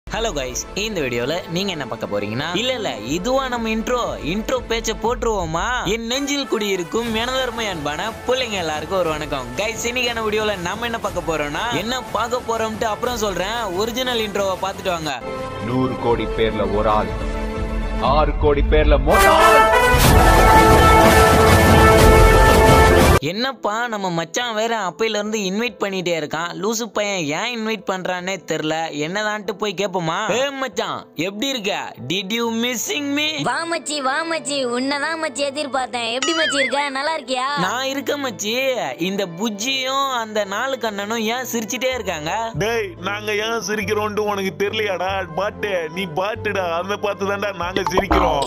hello guys இந்த வீடியோல நீங்க என்ன பார்க்க போறீங்கன்னா இல்ல இல்ல இதுவா நம்ம இன்ட்ரோ இன்ட்ரோ பேச்ச போட்டுருவோமா என் நெஞ்சில் குடியிருக்கும் எனதர்மை அன்பான பிள்ளைங்க எல்லாருக்கும் ஒரு வணக்கம் கைஸ் இன்னைக்கான வீடியோல நம்ம என்ன பார்க்க போறோம்னா என்ன பார்க்க போறோம்ட்டு அப்புறம் சொல்றேன் ஒரிஜினல் இன்ட்ரோவை பார்த்துட்டு வாங்க நூறு கோடி பேர்ல ஒரு ஆள் ஆறு கோடி பேர்ல மொத்த ஆள் என்னப்பா நம்ம மச்சான் வேற அப்பையில இருந்து இன்வைட் பண்ணிட்டே இருக்கான் லூசு பையன் ஏன் இன்வைட் பண்றானே தெரியல என்னதான்ட்டு போய் கேப்போமா ஏ மச்சான் எப்படி இருக்க டிட் யூ மிஸ்ஸிங் மீ வா மச்சி வா மச்சி உன்னதான் மச்சி எதிர்பார்த்தேன் எப்படி மச்சி இருக்க நல்லா இருக்கியா நான் இருக்க மச்சி இந்த புஜ்ஜியும் அந்த நாலு கண்ணனும் ஏன் சிரிச்சிட்டே இருக்காங்க டேய் நாங்க ஏன் சிரிக்கிறோம்னு உனக்கு தெரியலையாடா பாட்டு நீ பாட்டுடா அதை பார்த்து தான்டா நாங்க சிரிக்கிறோம்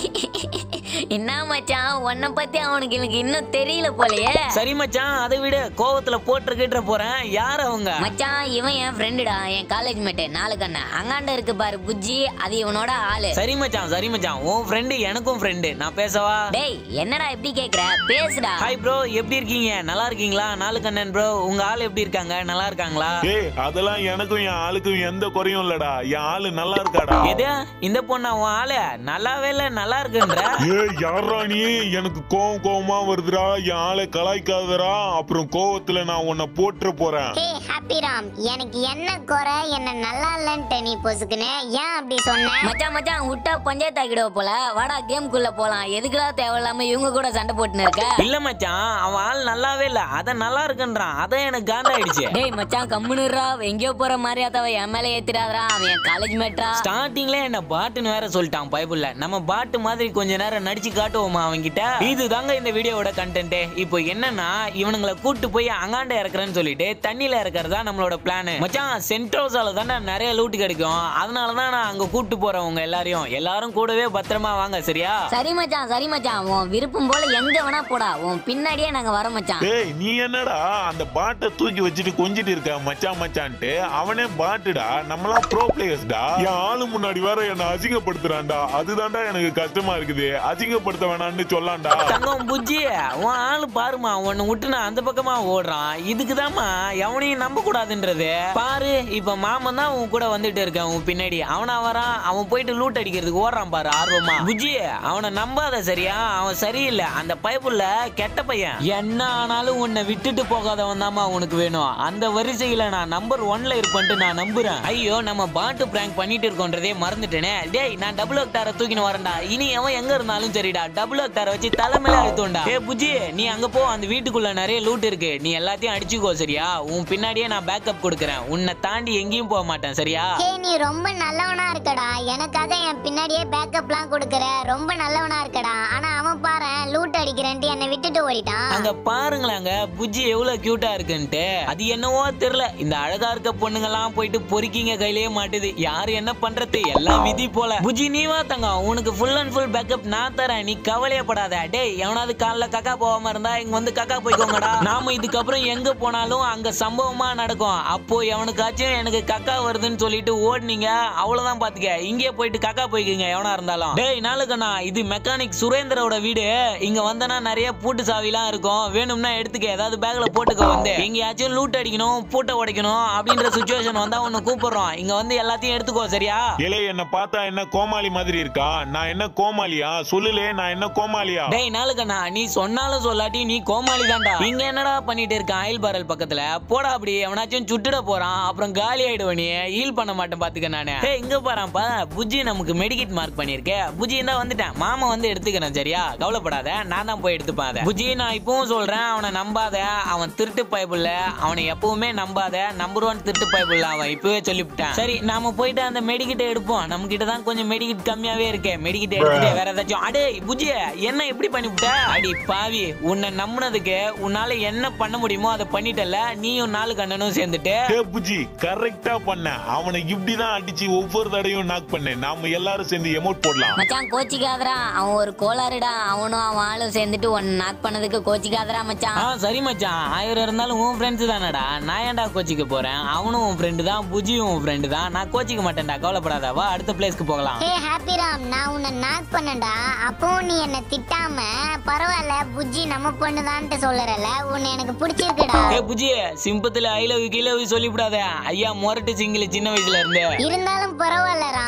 என்ன மச்சான் உன்னை பத்தி அவனுக்கு எனக்கு இன்னும் தெரியல போலயே சரி மச்சான் அதை விட கோவத்துல போட்டு கிட்ட போறேன் யார் அவங்க மச்சான் இவன் என் ஃப்ரெண்டுடா என் காலேஜ் மேட்டு நாலு கண்ணு அங்காண்ட இருக்கு பாரு புஜ்ஜி அது இவனோட ஆளு சரி மச்சான் சரி மச்சான் உன் ஃப்ரெண்டு எனக்கும் ஃப்ரெண்டு நான் பேசவா டேய் என்னடா இப்படி கேக்குற பேசுடா ஹாய் ப்ரோ எப்படி இருக்கீங்க நல்லா இருக்கீங்களா நாலு கண்ணன் ப்ரோ உங்க ஆள் எப்படி இருக்காங்க நல்லா இருக்காங்களா ஏய் அதெல்லாம் எனக்கும் என் ஆளுக்கும் எந்த குறையும் இல்லடா என் ஆளு நல்லா இருக்காடா எது இந்த பொண்ணா உன் ஆளு நல்லாவே இல்ல நல்லா இருக்குன்ற ஏய் யாரா நீ எனக்கு கோவம் கோவமா வருதுடா என் ஆளை கலாய்க்காதடா அப்புறம் கோவத்துல நான் உன்னை போட்டுற போறேன் ஹே ஹாப்பி ராம் எனக்கு என்ன குறை என்ன நல்லா இல்லன்ட்டு நீ பொசுக்குனே ஏன் அப்படி சொன்ன மச்சான் மச்சான் விட்டா பஞ்சாயத்து ஆக்கிடுவ போல வாடா கேம்குள்ள போலாம் எதுக்குடா தேவையில்லாம இவங்க கூட சண்டை போட்டுன்னு இருக்க இல்ல மச்சான் அவன் ஆள் நல்லாவே இல்ல அத நல்லா இருக்குன்றான் அதான் எனக்கு காண்டாயிடுச்சு டேய் மச்சான் கம்முனுறா எங்கேயோ போற மாதிரி அத்தவ என் மேல ஏத்திடாதடா அவன் என் காலேஜ் மேட்டா ஸ்டார்டிங்ல என்ன பாட்டுன்னு வேற சொல்லிட்டான் பைபிள்ல நம்ம பாட்டு மாதிரி கொஞ்ச நேரம் நடிச்சு காட்டுவோமா அவன்கிட்ட இது தாங்க இந்த வீடியோவோட கண்டென்ட் இப்போ என்னன்னா இவனுங்களை கூட்டு போய் அங்காண்ட இறக்குறேன்னு சொல்லிட்டு தண்ணியில இறக்குறதா நம்மளோட பிளான் மச்சான் சென்ட்ரோஸால தானே நிறைய லூட்டு கிடைக்கும் அதனாலதான் நான் அங்க கூட்டு போறேன் உங்க எல்லாரையும் எல்லாரும் கூடவே பத்திரமா வாங்க சரியா சரி மச்சான் சரி மச்சான் உன் விருப்பம் போல எங்க வேணா போடா உன் பின்னாடியே நாங்க வரோம் மச்சான் டேய் நீ என்னடா அந்த பாட்டை தூக்கி வச்சுட்டு கொஞ்சிட்டு இருக்க மச்சான் மச்சான்ட்டு அவனே பாட்டுடா நம்மளாம் ப்ரோ பிளேயர்ஸ்டா என் ஆளு முன்னாடி வேற என்ன அசிங்கப்படுத்துறான்டா அதுதான்டா எனக்கு கஷ்டமா இருக்குது அசிங்கப்படுத்த வேணாம்னு சொல்லான்டா தங்கம் புஜ்ஜி உன் ஆளு பாருமா உன்னை விட்டு நான் அந்த பக்கமா ஓடுறான் இதுக்குதாம்மா எவனையும் நம்ப கூடாதுன்றது பாரு இப்ப மாமன் தான் உன் கூட வந்துட்டு இருக்கான் உன் பின்னாடி அவனா வரான் அவன் போயிட்டு லூட் அடிக்கிறதுக்கு ஓடுறான் பாரு ஆர்வமா புஜ்ஜி அவனை நம்பாத சரியா அவன் சரியில்லை அந்த பைப்புல கெட்ட பையன் என்ன ஆனாலும் உன்னை விட்டுட்டு போகாதவன் தாம்மா உனக்கு வேணும் அந்த வரிசையில நான் நம்பர் ஒன்ல இருப்பேன்ட்டு நான் நம்புறேன் ஐயோ நம்ம பாட்டு பிராங்க் பண்ணிட்டு இருக்கோன்றதே மறந்துட்டேனே டேய் நான் டபுள் ஆக்டார தூக்கின்னு வரேன்டா இனி அவன் எங்க இருந்தாலும் சரிடா டபுள் ஆக்டார வச்சு தலைமையில அழுத்தோண்டா ஏ புஜி நீ அங்க போ அந்த வீட்டுக்குள்ள நிறைய லூட் இருக்கு நீ எல்லாத்தையும் அடிச்சுக்கோ சரியா உன் பின்னாடியே நான் பேக்கப் கொடுக்குறேன் உன்னை தாண்டி எங்கேயும் போக மாட்டேன் சரியா ஹே நீ ரொம்ப நல்லவனா இருக்கடா எனக்காக என் பின்னாடியே பேக்கப்லாம் கொடுக்குற ரொம்ப நல்லவனா இருக்கடா ஆனா அவன் பாரு லூட் அடிக்கிறேன்ட்டு என்னை விட்டுட்டு ஓடிட்டான் அங்க பாருங்களேங்க புஜ்ஜி எவ்வளவு கியூட்டா இருக்குன்ட்டு அது என்னவோ தெரியல இந்த அழகா இருக்க பொண்ணுங்கெல்லாம் போயிட்டு பொறுக்கிங்க கையிலேயே மாட்டுது யாரு என்ன பண்றது எல்லாம் விதி போல புஜ்ஜி நீ வா தங்கம் உனக்கு ஃபுல் அண்ட் ஃபுல் பேக்கப் நான் தரேன் நீ கவலையப்படாத டேய் எவனாவது காலைல கக்கா போகாம இருந்தா இங்க வந்து கக்கா போய்க்கோங்கடா நாம இதுக்கப்புறம் எங்க போனாலும் அங்க சம்பவமா நடக்கும் அப்போ எவனுக்காச்சும் எனக்கு கக்கா வருதுன்னு சொல்லிட்டு ஓடுனீங்க அவ்வளவுதான் பாத்துக்க இங்கே போயிட்டு கக்கா போய்க்குங்க எவனா இருந்தாலும் டேய் நாளுக்கண்ணா இது மெக்கானிக் சுரேந்திரோட வீடு இங்க வந்தனா நிறைய பூட்டு சாவிலாம் இருக்கும் வேணும்னா எடுத்துக்க ஏதாவது பேக்ல போட்டுக்க வந்து எங்கேயாச்சும் லூட் அடிக்கணும் பூட்டை உடைக்கணும் அப்படின்ற சுச்சுவேஷன் வந்தா உன்னை கூப்பிடுறோம் இங்க வந்து எல்லாத்தையும் எடுத்துக்கோ சரியா இலே என்ன பார்த்தா என்ன கோமாளி மாதிரி இருக்கா நான் என்ன கோமாளியா சொல்லுலே நான் என்ன கோமாளியா டேய் நாளுக்கண்ணா நீ சொன்னாலும் சொல்லாட்டி நீ கோமாளி தான்டா இங்க என்னடா பண்ணிட்டு இருக்க ஆயில் பாரல் பக்கத்துல போடா அப்படி எவனாச்சும் சுட்டுட போறான் அப்புறம் காலி ஆயிடுவ நீ ஹீல் பண்ண மாட்டேன் பாத்துக்க நானு டேய் இங்க பாறான்ப்பா புஜ்ஜி நமக்கு மெடிக்கெட் மார்க் பண்ணிருக்கே புஜ்ஜி தான் வந்துட்டேன் மாமா வந்து எடுத்துக்கிறேன் சரியா கவலைப்படாத நான் தான் போய் எடுத்துப்பேன் அதை புஜ்ஜி நான் இப்பவும் சொல்றேன் அவனை நம்பாத அவன் திருட்டு பயப்புள்ள அவனை எப்பவுமே நம்பாத நம்பர் ஒன் திருட்டு பயப்புள்ள அவன் இப்பவே சொல்லிவிட்டான் சரி நாம போயிட்டு அந்த மெடிக்கிட்ட எடுப்போம் நம்ம கிட்ட தான் கொஞ்சம் மெடிக்கிட் கம்மியாவே இருக்கு மெடிக்கிட்ட எடுத்துட்டு வேற ஏதாச்சும் அடே புஜ்ஜி என்ன இப்படி பண்ணிவிட்ட அடி பாவி உன்னை நம்புனதுக்கு உன்னால என்ன பண்ண முடியுமோ அதை பண்ணிட்டல நீயும் நாலு கண்ணனும் சேர்ந்துட்டு ஹே புஜி கரெக்டா பண்ண அவனை இப்படிதான் அடிச்சு ஒவ்வொரு தடையும் நாக் பண்ணேன் நாம எல்லாரும் சேர்ந்து எமோட் போடலாம் மச்சான் கோச்சிக்காதடா அவன் ஒரு கோளாறுடா அவனும் அவன் ஆளும் சேர்ந்துட்டு ஒன்னு நாக் பண்ணதுக்கு கோச்சிக்காதடா மச்சான் ஆ சரி மச்சான் ஆயிரம் இருந்தாலும் உன் ஃப்ரெண்ட்ஸ் தானடா நான் ஏன்டா கோச்சிக்க போறேன் அவனும் உன் ஃப்ரெண்டு தான் புஜியும் உன் ஃப்ரெண்டு தான் நான் கோச்சிக்க மாட்டேன்டா கவலைப்படாத வா அடுத்த பிளேஸ்க்கு போகலாம் ஹே ஹாப்பி ராம் நான் உன்னை நாக் பண்ணடா அப்பவும் நீ என்னை திட்டாம பரவாயில்ல புஜ்ஜி நம்ம பொண்ணுதான்ட்டு சொல்லறல உன்னை எனக்கு பிடிச்சிருக்குடா ஏ புஜி சிம்பத்துல ஐ லவ் யூ கீழ சொல்லிவிடாத ஐயா மொரட்டு சிங்கிள் சின்ன வயசுல இருந்து இருந்தாலும் பரவாயில்லடா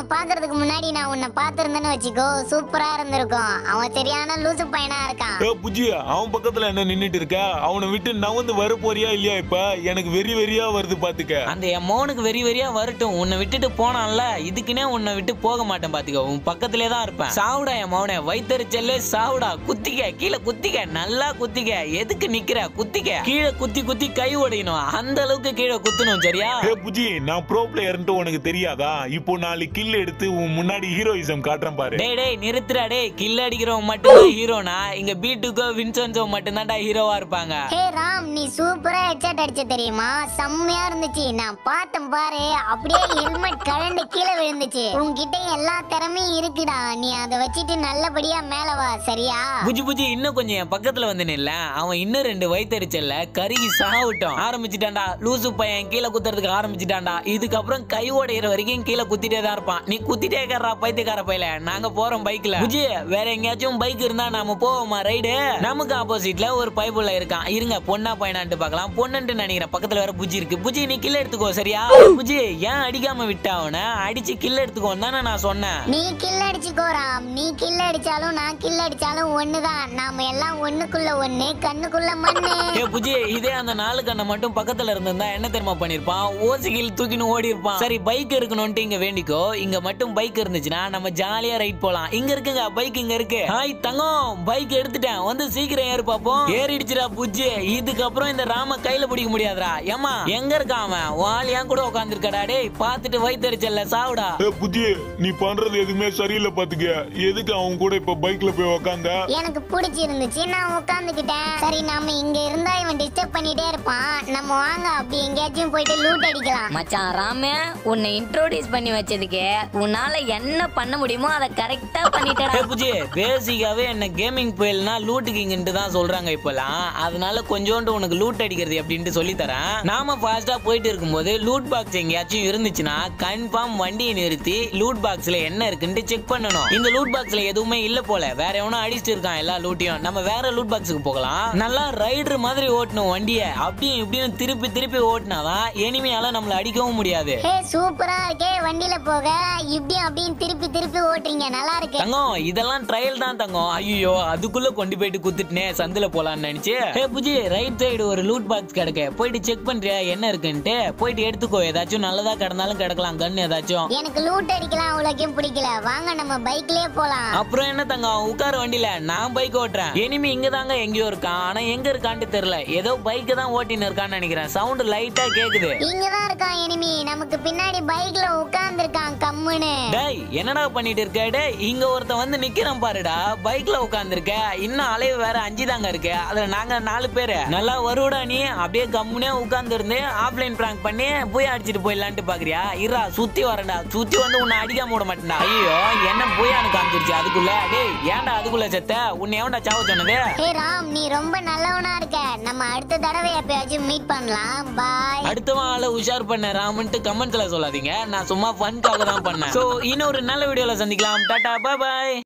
பாக்குறதுக்கு முன்னாடி நான் உன்னை பாத்திருந்தேன்னு வச்சுக்கோ சூப்பரா இருந்திருக்கும் அவன் சரியான லூசு பையனா இருக்கான் ஏ புஜி அவன் பக்கத்துல என்ன நின்னுட்டு இருக்க அவனை விட்டு நவந்து வர போறியா இல்லையா இப்ப எனக்கு வெறி வெறியா வருது பாத்துக்க அந்த என் மோனுக்கு வெறி வெறியா வரட்டும் உன்னை விட்டுட்டு போனான்ல இதுக்குனே உன்னை விட்டு போக மாட்டேன் பாத்துக்கோ உன் பக்கத்திலே தான் இருப்பேன் சாவுடா என் மௌனே வைத்தறிச்சல்லே சாவுடா குத்திக்க கீழே குத்திக்க நல்லா குத்திக்க எதுக்கு நிக்கிற குத்திக்க கீழே குத்தி குத்தி கை உடையணும் அந்த அளவுக்கு கீழே குத்தணும் சரியா ஏ புஜி நான் ப்ரோ பிளேயர்ன்ட்டு உனக்கு தெரியாதா இப்போ நாலு கில் எடுத்து உன் முன்னாடி ஹீரோயிசம் காட்டுறேன் பாரு டேய் டேய் நிறுத்துடா டேய் கில் அடிக்கிறவன் மட்டும் ஹீரோனா இங்க பீட்டுக்கோ வின்சென்சோ மட்டும்தான்டா ஹீரோவா இருப்பாங்க ஹே ராம் நீ சூப்பரா ஹெட்ஷாட் அடிச்ச தெரியுமா செம்மையா இருந்துச்சு நான் பார்த்தேன் பாரு அப்படியே ஹெல்மெட் கழண்டு கீழே விழுந்துச்சு உன்கிட்ட எல்லா திறமையும் இருக்குடா நீ அதை வச்சுட்டு நல்லபடியா மேல வா சரியா புஜி புஜி இன்னும் கொஞ்சம் என் பக்கத்துல வந்து நில்ல அவன் இன்னும் ரெண்டு வயித்தறிச்சல்ல கருகி சாவிட்டோம் ஆரம்பிச்சிட்டான்டா லூசு பையன் கீழே குத்துறதுக்கு ஆரம்பிச்சிட்டான்டா இதுக்கப்புறம் கை உடையிற வரைக்கும் கீழே குத்திட்டே தான் இருப்பான் நீ குத்திட்டே இருக்கிறா பைத்தியக்கார பையல நாங்க போறோம் பைக்ல புஜி வேற எங்கேயாச்சும் பைக் இருந்தா நாம போவோமா ரைடு நமக்கு ஆப்போசிட்ல ஒரு பைப்புல இருக்கான் இருங்க பொண்ணா பையனான்ட்டு பார்க்கலாம் பொண்ணுன்ட்டு நினைக்கிறேன் பக்கத்துல வேற புஜி இருக்கு புஜி நீ கில்ல எடுத்துக்கோ சரியா புஜி ஏன் அடிக்காம விட்டா அவனை அடிச்சு கில்ல எடுத்துக்கோன்னு தானே நான் சொன்னேன் நீ கில் அடிச்சுக்கோ ராம் நீ கில் அடிச்சாலும் நான் கில் அடிச்சாலும் ஒண்ணுதான் நாம எல்லாம் ஒண்ணுக்குள்ள ஒண்ணு கண்ணுக்குள்ள மண்ணு ஏ புஜி இதே அந்த நாலு கண்ணை மட்டும் பக்கத்துல இருந்திருந்தா என்ன தெரியுமா பண்ணிருப்பான் ஓசிகில் தூக்கின்னு ஓடி இருப்பான் சரி பைக் இருக்கணும்ட்டு இங்க வேண்டிக்கோ இங்க மட்டும் பைக் இருந்துச்சுன்னா நம்ம ஜாலியா ரைட் போலாம் இங்க இருக்குங்க பைக் இங்க இருக்கு ஹாய் தங்கம் பைக் எடுத்துட்டேன் வந்து சீக்கிரம் ஏறு பாப்போம் ஏறிடுச்சுடா புஜ்ஜி இதுக்கப்புறம் இந்த ராம கையில பிடிக்க முடியாதுடா ஏமா எங்க இருக்கான் அவன் வால் ஏன் கூட உட்காந்துருக்கடா டேய் பாத்துட்டு வயித்தறிச்சல்ல சாவுடா ஏ புஜி நீ பண்றது எதுவுமே சரியில்லை பாத்துக்க எதுக்கு அவன் கூட இப்ப பைக்ல போய் உக்காந்த எனக்கு பிடிச்சிருந்துச்சு நான் உட்காந்துக்கிட்டேன் சரி நாம இங்க இருந்தா இவன் டிஸ்டர்ப் பண்ணிட்டே இருப்பான் நம்ம வாங்க அப்படி எங்கேயாச்சும் போயிட்டு லூட் அடிக்கலாம் மச்சான் ராமே உன்னை இன்ட்ரோடியூஸ் பண்ணி வச்சதுக்கு உன்னால என்ன பண்ண முடியுமோ அதை கரெக்டா பண்ணிட்டடா ஏ புஜி பேசிக்காவே என்ன கேமிங் புயல்னா லூட்டு கிங்ன்ட்டு தான் சொல்றாங்க இப்பெல்லாம் அதனால கொஞ்சோண்டு உனக்கு லூட் அடிக்கிறது அப்படின்ட்டு சொல்லி தரேன் நாம ஃபாஸ்டா போயிட்டு இருக்கும்போது லூட் பாக்ஸ் எங்கேயாச்சும் இருந்துச்சுன்னா கன்ஃபார்ம் வண்டியை நிறுத்தி லூட் பாக்ஸ்ல என்ன இருக்குன்ட்டு செக் பண்ணணும் இந்த லூட் பாக்ஸ்ல எதுவுமே இல்ல போல வேற எவனும் அடிச்சிட்டு இருக்கான் எல்லா லூட்டையும் நம்ம வேற லூட் பாக்ஸுக்கு போகலாம் நல்லா ரைடர் மாதிரி ஓட்டணும் வண்டியை அப்படியும் இப்படியும் திருப்பி திருப்பி ஓட்டினாதான் எனிமையால நம்மள அடிக்கவும் முடியாது ஹே சூப்பரா இருக்கே வண்டியில போக இப்படியும் அப்படியும் திருப்பி திருப்பி ஓட்டுறீங்க நல்லா இருக்கு தங்கம் இதெல்லாம் ட்ரையல் தான் தங்கம் ஐயோ அதுக்குள்ள கொண்டு போயிட்டு குத்துட்டுனே சந்தில போலாம்னு நினைச்சு ஹே புஜி ரைட் சைடு ஒரு லூட் பாக்ஸ் கிடக்கு போயிட்டு செக் பண்றியா என்ன இருக்குன்ட்டு போயிட்டு எடுத்துக்கோ ஏதாச்சும் நல்லதா கிடந்தாலும் கிடக்கலாம் கன் ஏதாச்சும் எனக்கு லூட் அடிக்கலாம் அவ்வளோக்கும் பிடிக்கல வாங்க நம்ம பைக்லயே போலாம் அப்புறம் என்ன தங்கம் உட்கார வண்டியில நான் பைக் ஓட்டுறேன் இனிமே இங்க தாங்க எங்கேயோ இருக்கான் ஆனா எங்க இருக்கான்ட்டு தெரியல ஏதோ பைக் தான் ஓட்டின்னு இருக்கான்னு நினைக்கிறேன் சவுண்ட் லைட்டா கேக்குது இங்கதான் இருக்கான் எனிமி நமக்கு பின்னாடி பைக்ல உட்கார்ந்து இருக்கான் கம்முன்னு டேய் என்னடா பண்ணிட்டு இருக்க டேய் இங்க ஒருத்தன் வந்து நிக்கிறான் பாருடா பைக்ல உட்கார்ந்திருக்க இன்னும் அலைவு வேற அஞ்சு தாங்க இருக்கு அதுல நாங்க நாலு பேரு நல்லா வருடா நீ அப்படியே கம்முனே உட்கார்ந்து இருந்து ஆஃப்லைன் பிராங்க் பண்ணி போய் அடிச்சிட்டு போயிடலான்ட்டு பாக்குறியா இரா சுத்தி வரேன்டா சுத்தி வந்து உன்னை அடிக்காம விட மாட்டேன்டா ஐயோ என்ன போய் எனக்கு காமிச்சிருச்சு அதுக்குள்ள டேய் ஏன்டா அதுக்குள்ள செத்த உன்னை எவன்டா சாவ சொன்னது ஹே ராம் நீ ரொம்ப நல்லவனா இருக்க நம்ம அடுத்த தடவை எப்பயாச்சும் மீட் பண்ணலாம் பாய் அடுத்தவன் ஆளை உஷார் பண்ண ராமன்ட்டு கமெண்ட்ஸ்ல சொல்லாதீங்க நான் சும்மா ஃபன்காக தான் பண்ணேன் சோ இன்னொரு நல்ல வீடியோல சந்திக்கலாம் டாடா பாய் பாய்